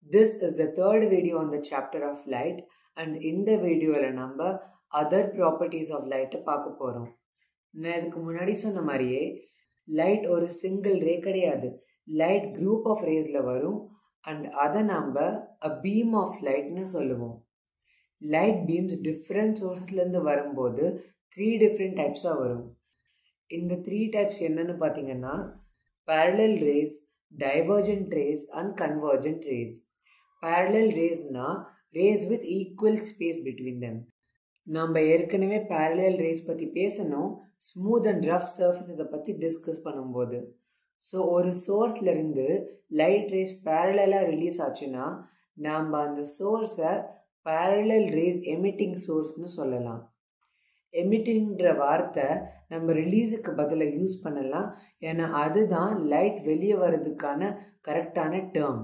This is the third video on the chapter of light and இந்த வீடியோவில் நம்ம other properties of லைட்டை பார்க்க போகிறோம் நான் இதுக்கு முன்னாடி சொன்ன மாதிரியே லைட் ஒரு சிங்கிள் ரே கிடையாது லைட் குரூப் ஆஃப் ரேஸில் வரும் அண்ட் அதை நம்ம அ பீம் ஆஃப் லைட்னு சொல்லுவோம் லைட் பீம்ஸ் டிஃப்ரெண்ட் சோர்ஸஸ்லேருந்து வரும்போது த்ரீ டிஃப்ரெண்ட் டைப்ஸாக வரும் இந்த த்ரீ டைப்ஸ் என்னன்னு பார்த்தீங்கன்னா parallel rays divergent rays and convergent rays parallel ரேஸ்னா rays with equal space between them நம்ம ஏற்கனவே பேரலல் ரேஸ் பற்றி பேசணும் ஸ்மூத் அண்ட் ரஃப் சர்ஃபேஸை பற்றி டிஸ்கஸ் பண்ணும்போது ஸோ ஒரு சோர்ஸ்லேருந்து லைட் ரேஸ் பேரலாக ரிலீஸ் ஆச்சுன்னா நாம் அந்த சோர்ஸை பேரலல் ரேஸ் எமிட்டிங் சோர்ஸ்னு சொல்லலாம் எமிட்டிங்கிற வார்த்தை நம்ம ரிலீஸுக்கு பதிலாக யூஸ் பண்ணலாம் ஏன்னா அதுதான் லைட் வெளியே வர்றதுக்கான கரெக்டான டேர்ம்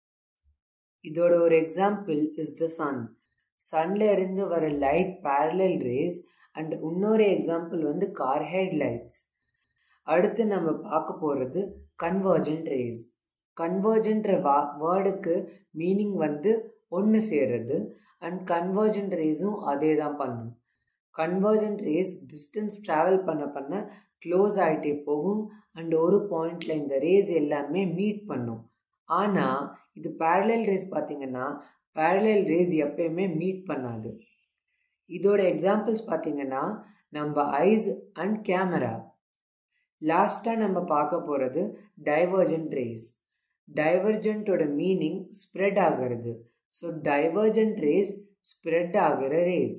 இதோட ஒரு எக்ஸாம்பிள் இஸ் த சன் சன்ல இருந்து வர லைட் பேரலல் ரேஸ் அண்ட் இன்னொரு எக்ஸாம்பிள் வந்து கார் ஹெட் லைட்ஸ் அடுத்து நம்ம பார்க்க போகிறது கன்வர்ஜென்ட் ரேஸ் கன்வர்ஜென்ட்ற வா வேர்டுக்கு மீனிங் வந்து ஒன்று சேர்றது அண்ட் கன்வர்ஜென்ட் ரேஸும் அதே தான் பண்ணும் கன்வர்ஜென்ட் ரேஸ் டிஸ்டன்ஸ் ட்ராவல் பண்ண பண்ண க்ளோஸ் ஆகிட்டே போகும் அண்ட் ஒரு பாயிண்டில் இந்த ரேஸ் எல்லாமே மீட் பண்ணும் ஆனால் இது பேரலல் ரேஸ் பார்த்தீங்கன்னா பேரலல் ரேஸ் எப்பயுமே மீட் பண்ணாது இதோட எக்ஸாம்பிள்ஸ் பார்த்தீங்கன்னா நம்ம ஐஸ் அண்ட் கேமரா லாஸ்ட்டாக நம்ம பார்க்க போகிறது டைவர்ஜென்ட் ரேஸ் டைவர்ஜென்ட்டோட மீனிங் ஸ்ப்ரெட் ஆகிறது ஸோ டைவர்ஜென்ட் ரேஸ் ஸ்ப்ரெட் ஆகிற ரேஸ்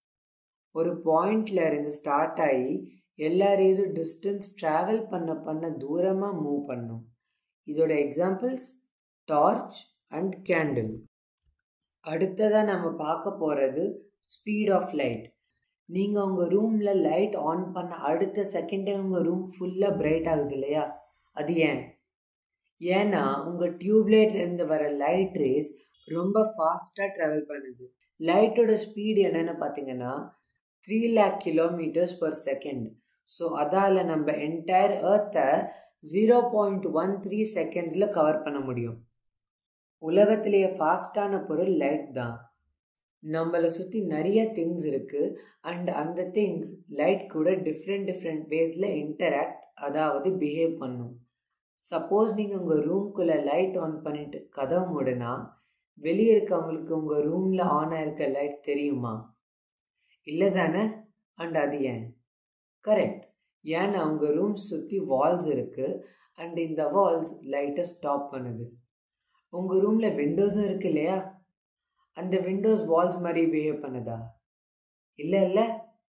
ஒரு பாயிண்ட்ல இருந்து ஸ்டார்ட் ஆகி எல்லா ரேஸும் டிஸ்டன்ஸ் ட்ராவல் பண்ண பண்ண தூரமாக மூவ் பண்ணும் இதோட எக்ஸாம்பிள்ஸ் டார்ச் அண்ட் கேண்டில் அடுத்ததாக நம்ம பார்க்க போகிறது ஸ்பீட் ஆஃப் லைட் நீங்கள் உங்கள் ரூமில் லைட் ஆன் பண்ண அடுத்த செகண்டே உங்கள் ரூம் ஃபுல்லாக பிரைட் ஆகுது இல்லையா அது ஏன் ஏன்னா உங்கள் டியூப்லைட்லேருந்து வர லைட் ரேஸ் ரொம்ப ஃபாஸ்ட்டாக ட்ராவல் பண்ணுது லைட்டோட ஸ்பீடு என்னென்னு பார்த்தீங்கன்னா three lakh kilometers per second so அதால் நம்ம என்டையர் ஏர்த்தை ஜீரோ பாயிண்ட் ஒன் த்ரீ செகண்ட்ஸில் கவர் பண்ண முடியும் உலகத்திலேயே ஃபாஸ்டான பொருள் லைட் தான் நம்மளை சுற்றி நிறைய திங்ஸ் இருக்குது அண்ட் அந்த திங்ஸ் லைட் கூட டிஃப்ரெண்ட் டிஃப்ரெண்ட் வேஸில் இன்டராக்ட் அதாவது பிஹேவ் பண்ணும் சப்போஸ் நீங்கள் உங்கள் ரூம்குள்ளே லைட் ஆன் பண்ணிட்டு கதவு மூடுனா வெளியே இருக்கவங்களுக்கு உங்கள் ரூமில் ஆன் ஆயிருக்க லைட் தெரியுமா இல்லை தானே அண்ட் அது ஏன் கரெக்ட் ஏன்னா உங்கள் ரூம் சுற்றி வால்ஸ் இருக்குது அண்ட் இந்த வால்ஸ் லைட்டை ஸ்டாப் பண்ணுது உங்கள் ரூமில் விண்டோஸும் இருக்கு இல்லையா அந்த விண்டோஸ் வால்ஸ் மாதிரி பிஹேவ் பண்ணுதா இல்லை இல்லை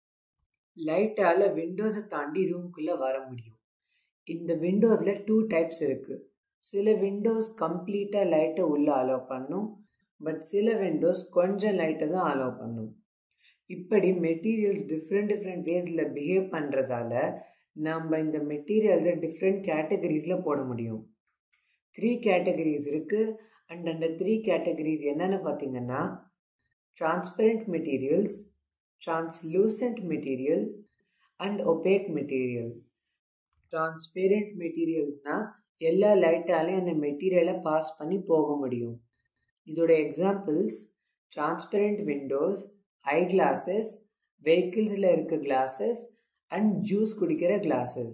லைட்டால் விண்டோஸை தாண்டி ரூம்குள்ளே வர முடியும் இந்த விண்டோஸில் டூ டைப்ஸ் இருக்குது சில விண்டோஸ் கம்ப்ளீட்டாக லைட்டை உள்ளே அலோவ் பண்ணும் பட் சில விண்டோஸ் கொஞ்சம் லைட்டை தான் அலோவ் பண்ணும் இப்படி மெட்டீரியல்ஸ் டிஃப்ரெண்ட் டிஃப்ரெண்ட் வேஸில் பிஹேவ் பண்ணுறதால நம்ம இந்த மெட்டீரியல்ஸை டிஃப்ரெண்ட் கேட்டகரிஸில் போட முடியும் த்ரீ கேட்டகரிஸ் இருக்குது அண்ட் அந்த த்ரீ கேட்டகரிஸ் என்னென்னு பார்த்தீங்கன்னா transparent materials translucent material and opaque material transparent மெட்டீரியல்ஸ்னால் எல்லா லைட்டாலையும் அந்த மெட்டீரியலை பாஸ் பண்ணி போக முடியும் இதோட examples transparent windows eye glasses வெஹிக்கிள்ஸில் இருக்க கிளாஸஸ் அண்ட் ஜூஸ் குடிக்கிற கிளாஸஸ்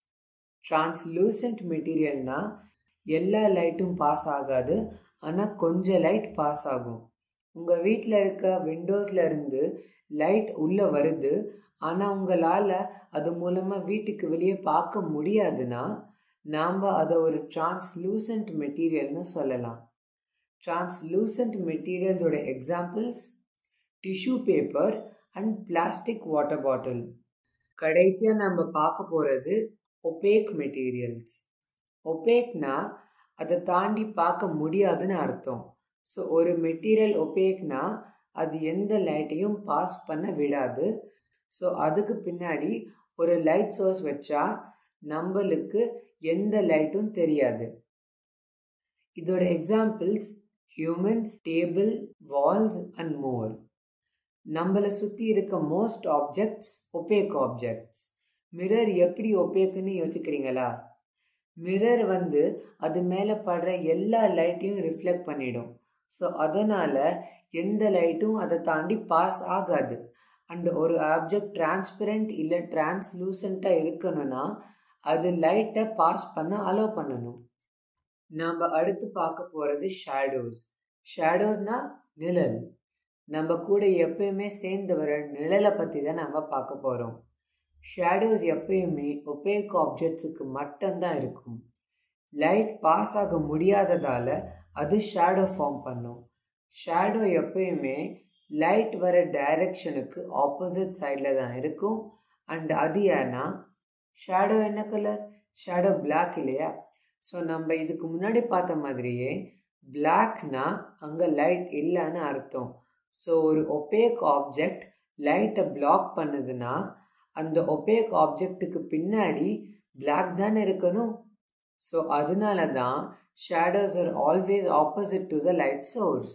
டிரான்ஸ்லூசன்ட் மெட்டீரியல்னால் எல்லா லைட்டும் பாஸ் ஆகாது ஆனால் கொஞ்சம் லைட் பாஸ் ஆகும் உங்கள் வீட்டில் இருக்க விண்டோஸில் இருந்து லைட் உள்ளே வருது ஆனால் உங்களால் அது மூலமாக வீட்டுக்கு வெளியே பார்க்க முடியாதுன்னா நாம் அதை ஒரு டிரான்ஸ்லூசன்ட் மெட்டீரியல்னு சொல்லலாம் டிரான்ஸ்லூசன்ட் மெட்டீரியல்ஸோட examples tissue paper and plastic water bottle கடைசியாக நம்ம பார்க்க போகிறது ஒபேக் மெட்டீரியல்ஸ் ஒபேக்னா அதை தாண்டி பார்க்க முடியாதுன்னு அர்த்தம் ஸோ ஒரு மெட்டீரியல் ஒபேக்னா அது எந்த லைட்டையும் பாஸ் பண்ண விடாது ஸோ அதுக்கு பின்னாடி ஒரு லைட் சோர்ஸ் வச்சா நம்மளுக்கு எந்த லைட்டும் தெரியாது இதோட examples humans table walls and more நம்மளை சுற்றி இருக்க most objects opaque objects mirror எப்படி ஒப்பேக்குன்னு யோசிக்கிறீங்களா மிரர் வந்து அது மேலே படுற எல்லா லைட்டையும் ரிஃப்ளெக்ட் பண்ணிடும் ஸோ அதனால் எந்த லைட்டும் அதை தாண்டி பாஸ் ஆகாது அண்ட் ஒரு ஆப்ஜெக்ட் டிரான்ஸ்பரண்ட் இல்லை டிரான்ஸ்லூசண்ட்டாக இருக்கணும்னா அது லைட்டை பாஸ் பண்ண அலோவ் பண்ணணும் நம்ம அடுத்து பார்க்க போகிறது ஷேடோஸ் ஷேடோஸ்னா நிழல் நம்ம கூட எப்பயுமே சேர்ந்து வர நிழலை பற்றி தான் நம்ம பார்க்க போகிறோம் ஷேடோஸ் எப்பயுமே ஒப்பேக் ஆப்ஜெக்ட்ஸுக்கு மட்டும்தான் இருக்கும் லைட் பாஸ் ஆக முடியாததால் அது ஷேடோ ஃபார்ம் பண்ணும் ஷேடோ எப்பயுமே லைட் வர டைரக்ஷனுக்கு ஆப்போசிட் சைடில் தான் இருக்கும் அண்ட் அது ஏன்னா ஷேடோ என்ன கலர் ஷேடோ பிளாக் இல்லையா ஸோ நம்ம இதுக்கு முன்னாடி பார்த்த மாதிரியே பிளாக்னா அங்கே லைட் இல்லைன்னு அர்த்தம் ஸோ ஒரு ஒப்பேக் ஆப்ஜெக்ட் லைட்டை பிளாக் பண்ணுதுன்னா அந்த ஒப்பேக் ஆப்ஜெக்ட்டுக்கு பின்னாடி பிளாக் தானே இருக்கணும் ஸோ அதனால தான் shadows are always opposite to the light source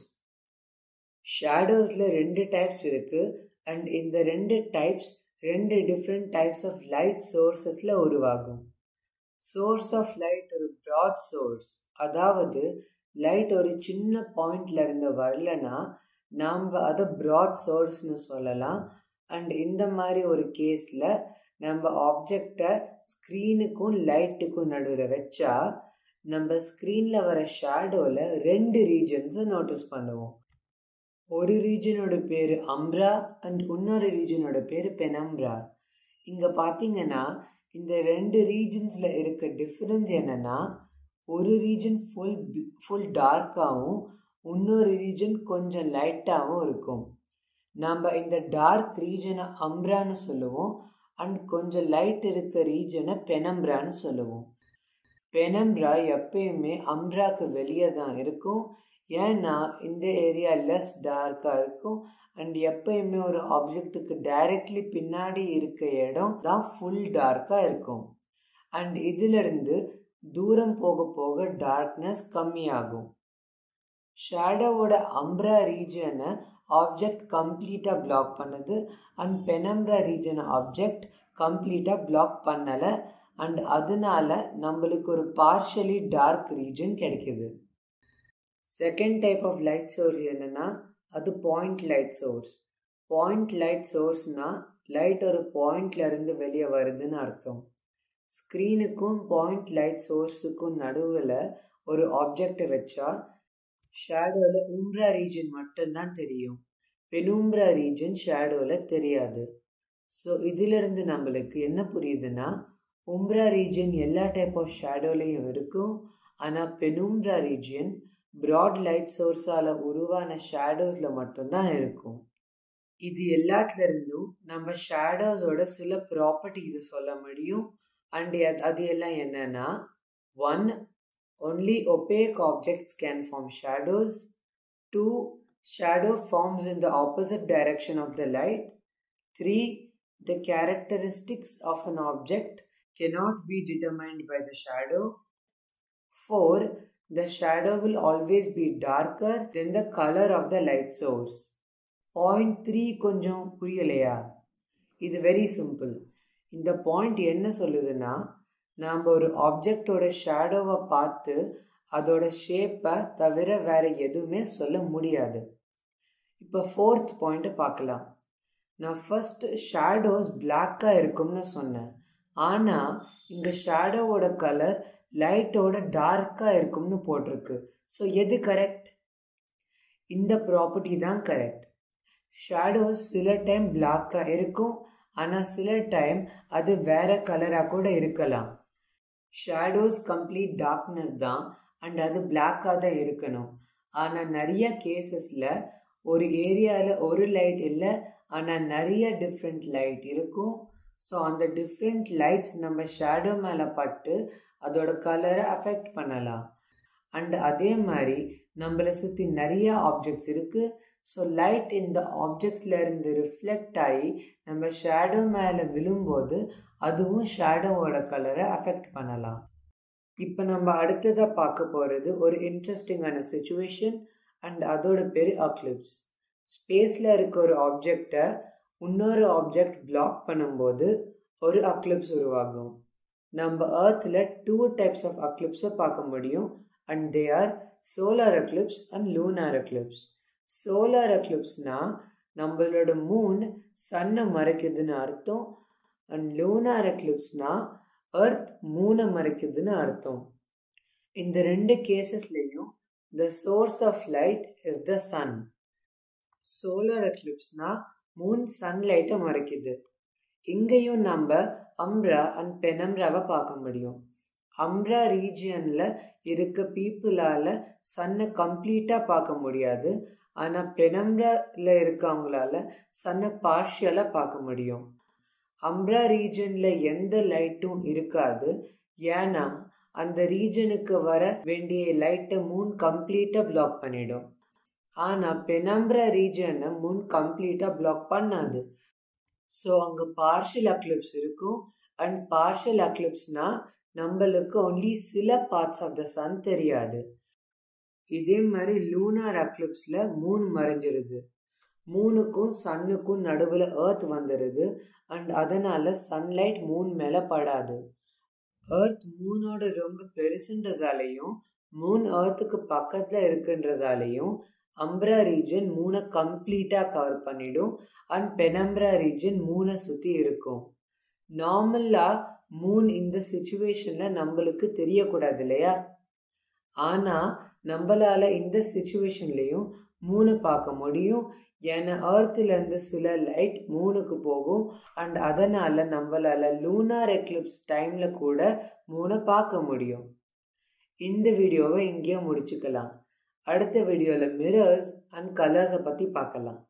ஷேடோஸில் ரெண்டு டைப்ஸ் இருக்குது அண்ட் இந்த ரெண்டு டைப்ஸ் ரெண்டு டிஃப்ரெண்ட் டைப்ஸ் ஆஃப் லைட் சோர்ஸஸில் உருவாகும் சோர்ஸ் ஆஃப் லைட் ஒரு ப்ராட் சோர்ஸ் அதாவது லைட் ஒரு சின்ன பாயிண்ட்ல இருந்து வரலன்னா நாம் அதை ப்ராட் சோர்ஸ்னு சொல்லலாம் அண்ட் இந்த மாதிரி ஒரு கேஸில் நம்ம ஆப்ஜெக்டை ஸ்க்ரீனுக்கும் லைட்டுக்கும் நடுவில் வச்சா நம்ம ஸ்க்ரீனில் வர ஷேடோவில் ரெண்டு ரீஜன்ஸை நோட்டீஸ் பண்ணுவோம் ஒரு ரீஜனோட பேர் அம்ப்ரா அண்ட் இன்னொரு ரீஜனோட பேர் பெனம்ப்ரா இங்கே பார்த்தீங்கன்னா இந்த ரெண்டு ரீஜன்ஸில் இருக்க டிஃப்ரென்ஸ் என்னென்னா ஒரு ரீஜன் ஃபுல் ஃபுல் டார்க்காகவும் இன்னொரு ரீஜன் கொஞ்சம் லைட்டாகவும் இருக்கும் நம்ம இந்த டார்க் ரீஜனை அம்ப்ரான்னு சொல்லுவோம் அண்ட் கொஞ்சம் லைட் இருக்க ரீஜனை பெனம்ப்ரான்னு சொல்லுவோம் பெனம்ப்ரா எப்பயுமே அம்ப்ராக்கு வெளியே தான் இருக்கும் ஏன்னா இந்த ஏரியா லெஸ் டார்க்காக இருக்கும் அண்ட் எப்பயுமே ஒரு ஆப்ஜெக்ட்டுக்கு டைரக்ட்லி பின்னாடி இருக்க இடம் தான் ஃபுல் டார்க்காக இருக்கும் அண்ட் இதிலிருந்து தூரம் போக போக டார்க்னஸ் கம்மியாகும் ஷேடோவோட அம்ப்ரா ரீஜனை ஆப்ஜெக்ட் கம்ப்ளீட்டாக பிளாக் பண்ணுது அண்ட் பெனம்ப்ரா ரீஜனை ஆப்ஜெக்ட் கம்ப்ளீட்டாக பிளாக் பண்ணலை அண்ட் அதனால நம்மளுக்கு ஒரு பார்ஷலி டார்க் ரீஜன் கிடைக்கிது second type of light source என்னென்னா அது point light source point light சோர்ஸ்னால் லைட் ஒரு பாயிண்ட்லேருந்து வெளியே வருதுன்னு அர்த்தம் ஸ்க்ரீனுக்கும் பாயிண்ட் லைட் சோர்ஸுக்கும் நடுவில் ஒரு ஆப்ஜெக்டை வச்சா ஷேடோவில் உம்ப்ரா ரீஜன் மட்டும்தான் தெரியும் பெனும்ப்ரா ரீஜன் ஷேடோவில் தெரியாது ஸோ இதிலிருந்து நம்மளுக்கு என்ன புரியுதுன்னா உம்ப்ரா ரீஜன் எல்லா டைப் ஆஃப் ஷேடோலையும் இருக்கும் ஆனால் பெனும்ப்ரா ரீஜன் ப்ராட் லைட் சோர்ஸால் உருவான ஷேடோஸில் மட்டும்தான் இருக்கும் இது எல்லாத்துலேருந்தும் நம்ம ஷேடோஸோட சில ப்ராப்பர்ட்டிஸை சொல்ல முடியும் அண்ட் அது எல்லாம் என்னன்னா one only opaque objects can form shadows two shadow forms in the opposite direction of the light three the characteristics of an object cannot be determined by the shadow. 4. The shadow will always be darker than the color of the light source. Point three கொஞ்சம் புரியலையா இது very simple இந்த point என்ன சொல்லுதுன்னா நாம் ஒரு ஆப்ஜெக்டோட ஷேடோவை பார்த்து அதோட ஷேப்பை தவிர வேற எதுவுமே சொல்ல முடியாது இப்போ ஃபோர்த் பாயிண்ட்டை பார்க்கலாம் நான் ஃபர்ஸ்ட் ஷேடோஸ் பிளாக்காக இருக்கும்னு சொன்னேன் ஆனால் இங்கே ஷேடோவோட கலர் லைட்டோட டார்க்காக இருக்கும்னு போட்டிருக்கு ஸோ எது கரெக்ட் இந்த ப்ராப்பர்ட்டி தான் கரெக்ட் ஷேடோஸ் சில டைம் பிளாக்காக இருக்கும் ஆனால் சில டைம் அது வேற கலராக கூட இருக்கலாம் ஷேடோஸ் கம்ப்ளீட் டார்க்னஸ் தான் அண்ட் அது பிளாக்காக தான் இருக்கணும் ஆனால் நிறைய கேசஸில் ஒரு ஏரியாவில் ஒரு லைட் இல்லை ஆனால் நிறைய டிஃப்ரெண்ட் லைட் இருக்கும் ஸோ அந்த டிஃப்ரெண்ட் லைட்ஸ் நம்ம ஷேடோ மேலே பட்டு அதோட கலரை அஃபெக்ட் பண்ணலாம் அண்ட் அதே மாதிரி நம்மளை சுற்றி நிறைய ஆப்ஜெக்ட்ஸ் இருக்குது ஸோ லைட் இந்த ஆப்ஜெக்ட்ஸில் இருந்து ரிஃப்ளெக்ட் ஆகி நம்ம ஷேடோ மேலே விழும்போது அதுவும் ஷேடோவோட கலரை அஃபெக்ட் பண்ணலாம் இப்போ நம்ம அடுத்ததாக பார்க்க போகிறது ஒரு இன்ட்ரெஸ்டிங்கான சுச்சுவேஷன் அண்ட் அதோட பேர் அக்லிப்ஸ் ஸ்பேஸில் இருக்க ஒரு ஆப்ஜெக்டை இன்னொரு ஆப்ஜெக்ட் பிளாக் பண்ணும்போது ஒரு அக்லிப்ஸ் உருவாகும் நம்ம ஏர்த்தில் டூ டைப்ஸ் ஆஃப் அக்லிப்ஸை பார்க்க முடியும் and they are solar eclipse and lunar eclipse solar எக்லிப்ஸ்னா நம்மளோட மூன் சன்னை மறைக்குதுன்னு அர்த்தம் அண்ட் லூனார் எக்லிப்ஸ்னா எர்த் மூனை மறைக்குதுன்னு அர்த்தம் இந்த ரெண்டு கேசஸ்லேயும் the source of light is the sun solar எக்லிப்ஸ்னா மூன் சன்லைட்டை மறைக்குது இங்கேயும் நம்ம அம்ரா அண்ட் பெனம்ராவை பார்க்க முடியும் அம்ரா ரீஜியனில் இருக்க பீப்புளால் சன்னை கம்ப்ளீட்டாக பார்க்க முடியாது ஆனால் பெனம்ராவில் இருக்கவங்களால சன்னை பார்ஷியலாக பார்க்க முடியும் அம்ரா ரீஜனில் எந்த லைட்டும் இருக்காது ஏன்னா அந்த ரீஜனுக்கு வர வேண்டிய லைட்டை மூன் கம்ப்ளீட்டாக பிளாக் பண்ணிடும் ஆனால் பெனம்ப்ரா ரீஜனை மூன் கம்ப்ளீட்டாக பிளாக் பண்ணாது ஸோ அங்கே பார்ஷியல் அக்லிப்ஸ் இருக்கும் அண்ட் பார்ஷியல் அக்லிப்ஸ்னால் நம்மளுக்கு ஒன்லி சில பார்ட்ஸ் ஆஃப் த சன் தெரியாது இதே மாதிரி லூனார் அக்லிப்ஸில் மூன் மறைஞ்சிருது மூணுக்கும் சன்னுக்கும் நடுவில் ஏர்த் வந்துடுது அண்ட் அதனால் சன்லைட் மூன் மேலே படாது ஏர்த் மூனோட ரொம்ப பெருசுன்றதாலையும் மூன் ஏர்த்துக்கு பக்கத்தில் இருக்குன்றதாலையும் அம்ப்ரா ரீஜன் மூணை கம்ப்ளீட்டாக கவர் பண்ணிடும் அண்ட் பெனம்ப்ரா ரீஜன் மூணை சுற்றி இருக்கும் நார்மலாக மூன் இந்த சுச்சுவேஷனில் நம்மளுக்கு தெரியக்கூடாது இல்லையா ஆனால் நம்மளால் இந்த சுச்சுவேஷன்லேயும் மூணை பார்க்க முடியும் ஏன்னா ஏர்த்துலேருந்து சில லைட் மூணுக்கு போகும் அண்ட் அதனால் நம்மளால் லூனார் எக்லிப்ஸ் டைமில் கூட மூணை பார்க்க முடியும் இந்த வீடியோவை இங்கேயே முடிச்சுக்கலாம் அடுத்த வீடியோவில் மிரர்ஸ் அண்ட் கலர்ஸை பற்றி பார்க்கலாம்